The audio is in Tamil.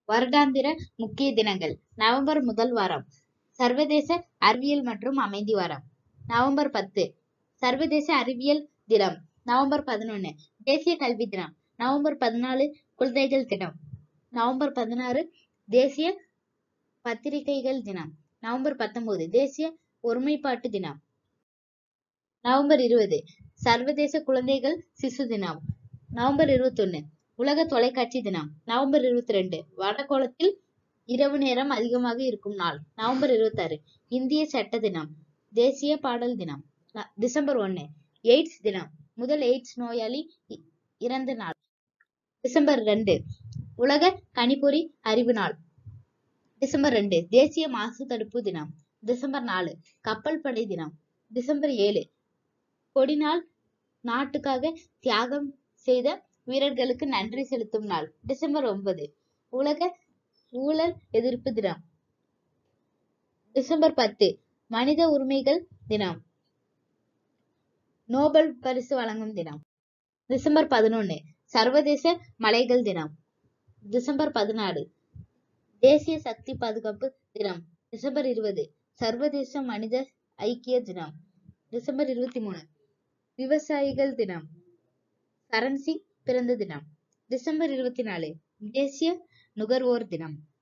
வருடாந்திர முக்கிய தினங்கள் நவம்பர் முதல் வாரம் சர்வதேச அறிவியல் மற்றும் அமைதி வாரம் நவம்பர் பத்து சர்வதேச அறிவியல் தினம் நவம்பர் பதினொன்னு தேசிய கல்வி தினம் நவம்பர் பதினாலு குழந்தைகள் தினம் நவம்பர் பதினாறு தேசிய பத்திரிகைகள் தினம் நவம்பர் பத்தொன்பது தேசிய ஒருமைப்பாட்டு தினம் நவம்பர் இருபது சர்வதேச குழந்தைகள் சிசு தினம் நவம்பர் இருபத்தொன்னு உலக தொலைக்காட்சி தினம் நவம்பர் இருபத்தி ரெண்டு வடகோளத்தில் இரவு நேரம் அதிகமாக இருக்கும் நாள் நவம்பர் இருபத்தாறு இந்திய சட்ட தினம் தேசிய பாடல் தினம் ந- டிசம்பர் ஒன்னு எய்ட்ஸ் தினம் முதல் எய்ட்ஸ் நோயாளி இ- இறந்த நாள் டிசம்பர் ரெண்டு உலக கணிப்பொறி அறிவு நாள் டிசம்பர் ரெண்டு தேசிய மாசு தடுப்பு தினம் டிசம்பர் நாலு கப்பல் படை தினம் டிசம்பர் ஏழு கொடிநாள் நாட்டுக்காக தியாகம் செய்த வீரர்களுக்கு நன்றி செலுத்தும் நாள் டிசம்பர் ஒன்பது உலக ஊழல் எதிர்ப்பு தினம் டிசம்பர் பத்து மனித உரிமைகள் தினம் நோபல் பரிசு வழங்கும் தினம் டிசம்பர் பதினொன்னு சர்வதேச மலைகள் தினம் டிசம்பர் பதினாலு தேசிய சக்தி பாதுகாப்பு தினம் டிசம்பர் இருபது சர்வதேச மனித ஐக்கிய தினம் டிசம்பர் இருபத்தி மூணு விவசாயிகள் தினம் சரண் சிங் பிறந்த தினம் டிசம்பர் இருபத்தி நாலு தேசிய நுகர்வோர் தினம்